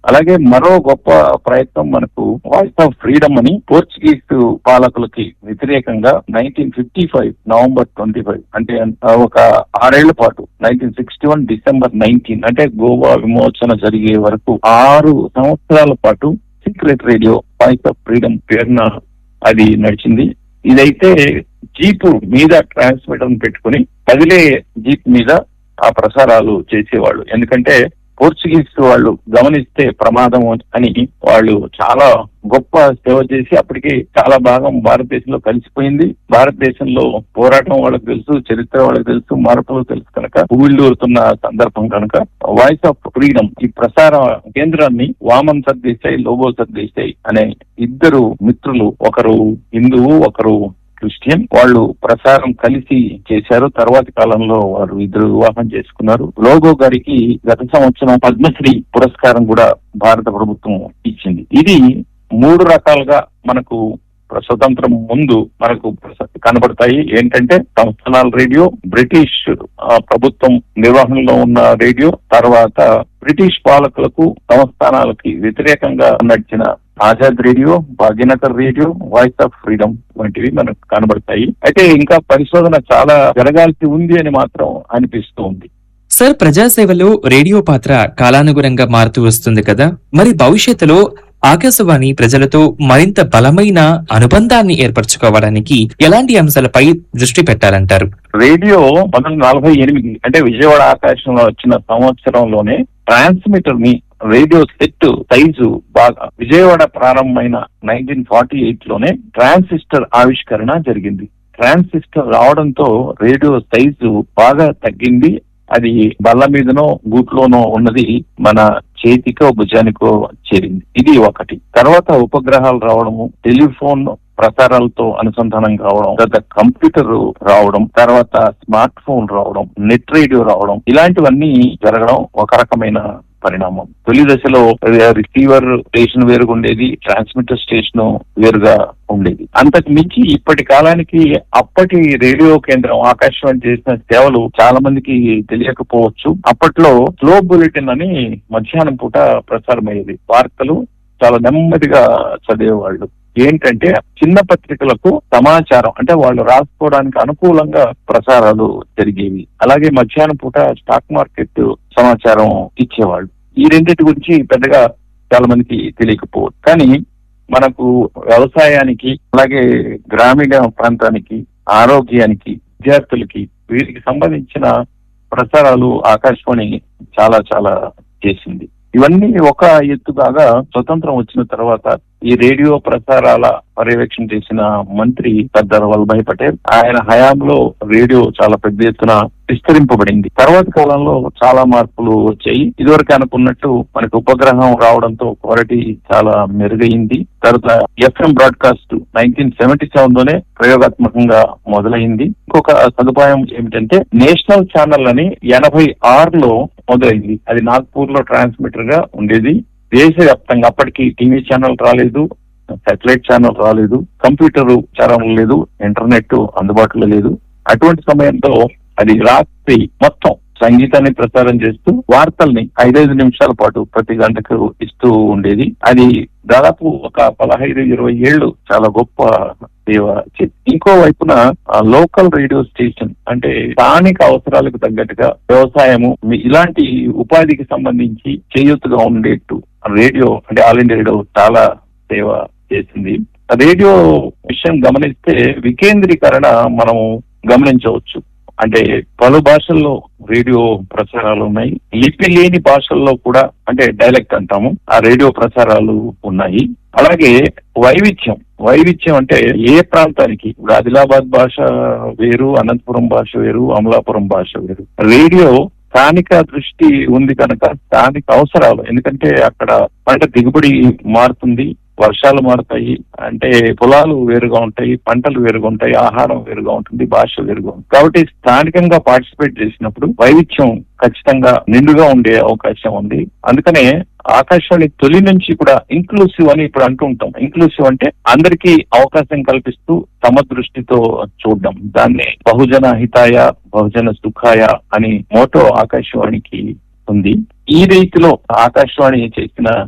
అలాగే మరో గొప్ప ప్రయత్నం మనకు వాయిస్ ఆఫ్ ఫ్రీడమ్ అని పోర్చుగీస్ పాలకులకి వ్యతిరేకంగా nineteen fifty five November twenty five అంటే ఆ, ఒక ఆరేళ్ల పాటు nineteen sixty one December nineteen అంటే గోవా విమోచన జరిగే వరకు ఆరు సంవత్సరాల పాటు secret radio voice of freedom పేరున అది నడిచింది ఇదైతే జీపు మీద ట్రాన్స్మిటర్ పెట్టుకుని కదిలే జీప్ మీద ఆ ప్రసారాలు చేసేవాళ్ళు ఎందుకంటే పోర్చుగీస్ వాళ్ళు గమనిస్తే ప్రమాదం అని వాళ్ళు చాలా గొప్ప సేవ చేసి అప్పటికి చాలా భాగం భారతదేశంలో కలిసిపోయింది భారతదేశంలో పోరాటం వాళ్ళకి తెలుసు చరిత్ర వాళ్ళకి తెలుసు మార్పులు తెలుసు కనుక ఊళ్ళూరుతున్న సందర్భం కనుక వాయిస్ ఆఫ్ ఫ్రీడమ్ ఈ ప్రసార కేంద్రాన్ని వామన్ సర్దేశాయి లోబో సర్దేశాయి అనే ఇద్దరు మిత్రులు ఒకరు హిందువు ఒకరు క్రిస్టియన్ వాళ్ళు ప్రసారం కలిసి చేశారు తర్వాతి కాలంలో వారు ఇద్దరు వివాహం చేసుకున్నారు లోగో గారికి గత సంవత్సరం పద్మశ్రీ పురస్కారం కూడా భారత ప్రభుత్వం ఇచ్చింది ఇది మూడు రకాలుగా మనకు స్వతంత్రం ముందు మనకు ప్రస- కనబడతాయి ఏంటంటే సంస్థానాల రేడియో బ్రిటిష్ ఆ, ప్రభుత్వం నిర్వహణలో ఉన్న రేడియో తర్వాత బ్రిటిష్ పాలకులకు సంస్థానాలకి వ్యతిరేకంగా నడిచిన Azad radio Bhagyanagar radio voice of freedom వంటివి మనకు కనబడతాయి అయితే ఇంకా పరిశోధన చాలా జరగాల్సి ఉంది అని మాత్రం అనిపిస్తూ ఉంది సార్ ప్రజాసేవలో రేడియో పాత్ర కాలానుగుణంగా మారుతూ వస్తుంది కదా మరి భవిష్యత్తులో ఆకాశవాణి ప్రజలతో మరింత బలమైన అనుబంధాన్ని ఏర్పరచుకోవడానికి ఎలాంటి అంశాలపై దృష్టి పెట్టాలంటారు రేడియో పంతొమ్మిది నలభై ఎనిమిది అంటే విజయవాడ ఆకాశంలో వచ్చిన సంవత్సరంలోనే ట్రాన్స్మిటర్ ని రేడియో సెట్ సైజు బాగా విజయవాడ ప్రారంభమైన నైన్టీన్ ఫార్టీ ఎయిట్ లోనే ట్రాన్సిస్టర్ ఆవిష్కరణ జరిగింది ట్రాన్సిస్టర్ రావడంతో రేడియో సైజు బాగా తగ్గింది అది బల్ల మీదనో గూట్లోనో ఉన్నది మన చేతికో భుజానికో చేరింది ఇది ఒకటి తర్వాత ఉపగ్రహాలు రావడము టెలిఫోన్ ప్రసారాలతో అనుసంధానం కావడం తర్వాత కంప్యూటర్ రావడం తర్వాత స్మార్ట్ ఫోన్ రావడం నెట్ రేడియో రావడం ఇలాంటివన్నీ జరగడం ఒక రకమైన పరిణామం తొలి దశలో రిసీవర్ స్టేషన్ వేరుగా ఉండేది ట్రాన్స్మిటర్ స్టేషన్ వేరుగా ఉండేది అంతకు మించి ఇప్పటి కాలానికి అప్పటి రేడియో కేంద్రం ఆకాశవాణి చేసిన సేవలు చాలా మందికి తెలియకపోవచ్చు అప్పట్లో స్లో బులెటిన్ అని మధ్యాహ్నం పూట ప్రసారమయ్యేది వార్తలు చాలా నెమ్మదిగా చదివేవాళ్ళు ఏంటంటే చిన్న పత్రికలకు సమాచారం అంటే వాళ్ళు రాసుకోవడానికి అనుకూలంగా ప్రసారాలు జరిగేవి అలాగే మధ్యాహ్నం పూట స్టాక్ మార్కెట్ సమాచారం ఇచ్చేవాళ్ళు ఈ రెండింటి గురించి పెద్దగా చాలా మందికి తెలియకపోవచ్చు కానీ మనకు వ్యవసాయానికి అలాగే గ్రామీణ ప్రాంతానికి ఆరోగ్యానికి విద్యార్థులకి వీరికి సంబంధించిన ప్రసారాలు ఆకాశవాణి చాలా చాలా చేసింది ఇవన్నీ ఒక ఎత్తు కాగా స్వతంత్రం వచ్చిన తర్వాత ఈ రేడియో ప్రసారాల పర్యవేక్షణ చేసిన మంత్రి సర్దార్ వల్లభాయ్ పటేల్ ఆయన హయాంలో రేడియో చాలా పెద్ద ఎత్తున విస్తరింపబడింది తర్వాత కాలంలో చాలా మార్పులు వచ్చాయి ఇదివరకు అనుకున్నట్టు మనకు ఉపగ్రహం రావడంతో క్వాలిటీ చాలా మెరుగైంది తర్వాత FM broadcast nineteen seventy seven లోనే ప్రయోగాత్మకంగా మొదలైంది ఇంకొక సదుపాయం ఏమిటంటే నేషనల్ ఛానల్ అని ఎనభై ఆరులో మొదలైంది అది నాగ్పూర్ లో ట్రాన్స్మిటర్ గా ఉండేది దేశవ్యాప్తంగా అప్పటికి టీవీ ఛానల్ రాలేదు సాటిలైట్ ఛానల్ రాలేదు కంప్యూటర్ ఛానల్ లేదు ఇంటర్నెట్ అందుబాటులో లేదు అటువంటి సమయంలో అది రాత్రి మొత్తం సంగీతాన్ని ప్రసారం చేస్తూ వార్తల్ని ఐదైదు నిమిషాల పాటు ప్రతి గంటకు ఇస్తూ ఉండేది అది దాదాపు ఒక పదహైదు ఇరవై ఏళ్ళు చాలా గొప్ప సేవ చేసింది. ఇంకో వైపున లోకల్ రేడియో స్టేషన్ అంటే స్థానిక అవసరాలకు తగ్గట్టుగా వ్యవసాయము మీ- ఇలాంటి ఉపాధికి సంబంధించి చేయూతుగా ఉండేట్టు రేడియో అంటే ఆల్ ఇండియా రేడియో చాలా సేవ చేసింది రేడియో విషయం గమనిస్తే వికేంద్రీకరణ మనము గమనించవచ్చు అంటే పలు భాషల్లో రేడియో ప్రసారాలు ఉన్నాయి లిపి లేని భాషల్లో కూడా అంటే డైలెక్ట్ అంటాము ఆ రేడియో ప్రసారాలు ఉన్నాయి అలాగే వైవిధ్యం వైవిధ్యం అంటే ఏ ప్రాంతానికి ఇప్పుడు ఆదిలాబాద్ భాష వేరు అనంతపురం భాష వేరు అమలాపురం భాష వేరు రేడియో స్థానిక దృష్టి ఉంది కనుక స్థానిక అవసరాలు ఎందుకంటే అక్కడ పంట దిగుబడి మారుతుంది వర్షాలు మారుతాయి అంటే పొలాలు వేరుగా ఉంటాయి పంటలు వేరుగా ఉంటాయి ఆహారం వేరుగా ఉంటుంది భాష వేరుగా ఉంటుంది కాబట్టి స్థానికంగా పార్టిసిపేట్ చేసినప్పుడు వైవిధ్యం ఖచ్చితంగా నిండుగా ఉండే అవకాశం ఉంది అందుకనే ఆకాశవాణి తొలి నుంచి కూడా ఇంక్లూసివ్ అని ఇప్పుడు అంటుంటాం ఇంక్లూసివ్ అంటే అందరికీ అవకాశం కల్పిస్తూ తమ దృష్టితో చూడడం దాన్ని బహుజన హితాయ బహుజన సుఖాయ అని మోటో ఆకాశవాణికి ఉంది ఈ రీతిలో ఆకాశవాణి చేసిన